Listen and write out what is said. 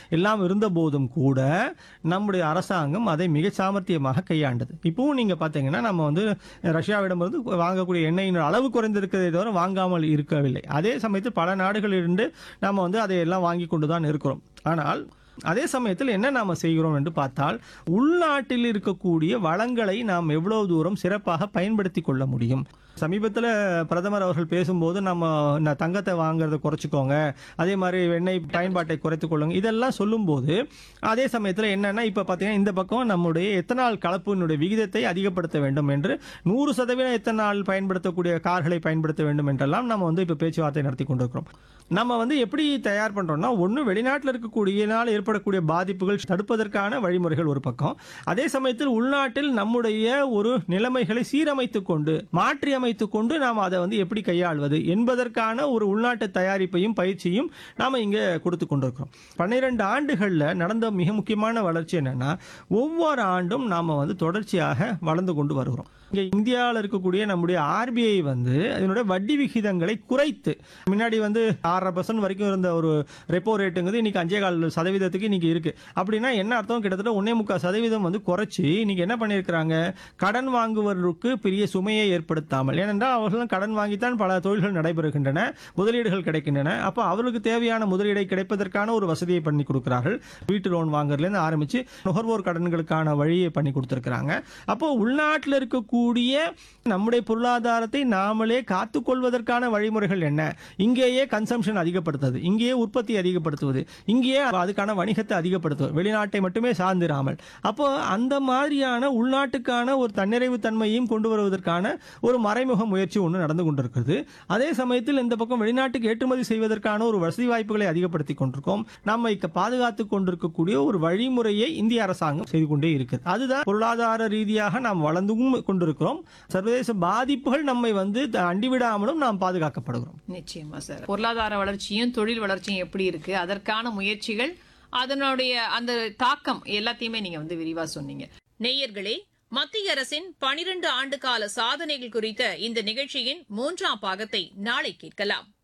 எல்லாம் இருந்த போதும் கூட நம்முடைய அரசாங்கம் அதை மிக சாமர்த்தியமாக கையாண்டது இப்பவும் நீங்க பாத்தீங்கன்னா நம்ம வந்து ரஷ்யாவிடமிருந்து வாங்கக்கூடிய எண்ணெயின் அளவு குறைந்திருக்கிறதை தவிர வாங்காமல் இருக்கவில்லை அதே சமயத்தில் பல நாடுகளிலிருந்து நம்ம வந்து அதை எல்லாம் வாங்கி கொண்டு தான் இருக்கிறோம் ஆனால் அதே சமயத்தில் என்ன நாம செய்கிறோம் என்று பார்த்தால் உள்நாட்டில் இருக்கக்கூடிய வளங்களை நாம் எவ்வளவு தூரம் சிறப்பாக பயன்படுத்தி கொள்ள முடியும் சமீபத்தில் பிரதமர் அவர்கள் பேசும்போது நம்ம இந்த தங்கத்தை வாங்குறதை குறைச்சிக்கோங்க அதே மாதிரி எண்ணெய் பயன்பாட்டை குறைத்துக் கொள்ளுங்க இதெல்லாம் சொல்லும்போது அதே சமயத்தில் என்னன்னா இப்போ பார்த்தீங்கன்னா இந்த பக்கம் நம்முடைய எத்தனால் கலப்பினுடைய விகிதத்தை அதிகப்படுத்த வேண்டும் என்று நூறு சதவீதம் எத்தனால் பயன்படுத்தக்கூடிய கார்களை பயன்படுத்த வேண்டும் என்றெல்லாம் நம்ம வந்து இப்போ பேச்சுவார்த்தை நடத்தி கொண்டிருக்கிறோம் நம்ம வந்து எப்படி தயார் பண்றோம்னா ஒன்று வெளிநாட்டில் இருக்கக்கூடியனால் ஏற்படக்கூடிய பாதிப்புகள் தடுப்பதற்கான வழிமுறைகள் ஒரு பக்கம் அதே சமயத்தில் உள்நாட்டில் நம்முடைய ஒரு நிலைமைகளை சீரமைத்துக் கொண்டு மாற்றி அமைத்துக் கொண்டு நாம் அதை வந்து எப்படி கையாள்வது என்பதற்கான ஒரு உள்நாட்டு தயாரிப்பையும் பயிற்சியும் நாம இங்க கொடுத்து கொண்டிருக்கிறோம் பன்னிரண்டு ஆண்டுகள்ல நடந்த மிக முக்கியமான வளர்ச்சி என்னன்னா ஒவ்வொரு ஆண்டும் நாம வந்து தொடர்ச்சியாக வளர்ந்து கொண்டு வருகிறோம் இங்க இந்தியாவில் இருக்கக்கூடிய நம்முடைய ஆர்பிஐ வந்து அதனுடைய வட்டி விகிதங்களை குறைத்து முன்னாடி வந்து ஆறரை பர்சன்ட் வரைக்கும் இருந்த ஒரு ரெப்போ ரேட்டுங்கிறது இன்னைக்கு அஞ்சே கால் சதவீதத்துக்கு இன்னைக்கு இருக்கு அப்படின்னா என்ன அர்த்தம் கிட்டத்தட்ட ஒன்னே முக்கால் சதவீதம் வந்து குறைச்சி இன்னைக்கு என்ன பண்ணியிருக்கிறாங்க கடன் வாங்குவதற்கு பெரிய சுமையை ஏற்படுத்தாமல் ஏனென்றால் அவர்களும் கடன் வாங்கித்தான் பல தொழில்கள் நடைபெறுகின்றன முதலீடுகள் கிடைக்கின்றன அப்போ அவர்களுக்கு தேவையான முதலீடை கிடைப்பதற்கான ஒரு வசதியை பண்ணி கொடுக்கிறார்கள் வீட்டு லோன் வாங்குறதுலேருந்து ஆரம்பிச்சு நுகர்வோர் கடன்களுக்கான வழியை பண்ணி கொடுத்துருக்காங்க அப்போ உள்நாட்டில் இருக்கக்கூடிய நம்முடைய பொருளாதாரத்தை நாமளே காத்துக்கொள்வதற்கான வழிமுறைகள் என்ன இங்கேயே கன்சம்ஷன் அதிகப்படுத்துவது இங்கேயே உற்பத்தி அதிகப்படுத்துவது இங்கேயே அதுக்கான வணிகத்தை அதிகப்படுத்துவது வெளிநாட்டை மட்டுமே சார்ந்திராமல் அப்போ அந்த மாதிரியான உள்நாட்டுக்கான ஒரு தன்னிறைவு தன்மையும் கொண்டு வருவதற்கான ஒரு மறைமுக முயற்சி ஒன்று நடந்து கொண்டிருக்கிறது அதே சமயத்தில் இந்த பக்கம் வெளிநாட்டுக்கு ஏற்றுமதி செய்வதற்கான ஒரு வசதி வாய்ப்புகளை அதிகப்படுத்தி கொண்டிருக்கோம் நம்ம இக்க பாதுகாத்து கொண்டிருக்கக்கூடிய ஒரு வழிமுறையை இந்திய அரசாங்கம் செய்து கொண்டே இருக்குது அதுதான் பொருளாதார ரீதியாக நாம் வளர்ந்தும் கொண்டிருக்கிறோம் சர்வதேச பாதிப்புகள் நம்மை வந்து த- அண்டிவிடாமலும் நாம் பாதுகாக்கப்படுகிறோம் நிச்சயமா சார் பொருளாதார வளர்ச்சியும் தொழில் வளர்ச்சியும் எப்படி இருக்கு அதற்கான முயற்சிகள் அதனுடைய அந்த தாக்கம் எல்லாத்தையுமே நீங்க வந்து விரிவா சொன்னீங்க நேயர்களே மத்திய அரசின் பனிரெண்டு ஆண்டு கால சாதனைகள் குறித்த இந்த நிகழ்ச்சியின் மூன்றாம் பாகத்தை நாளை கேட்கலாம்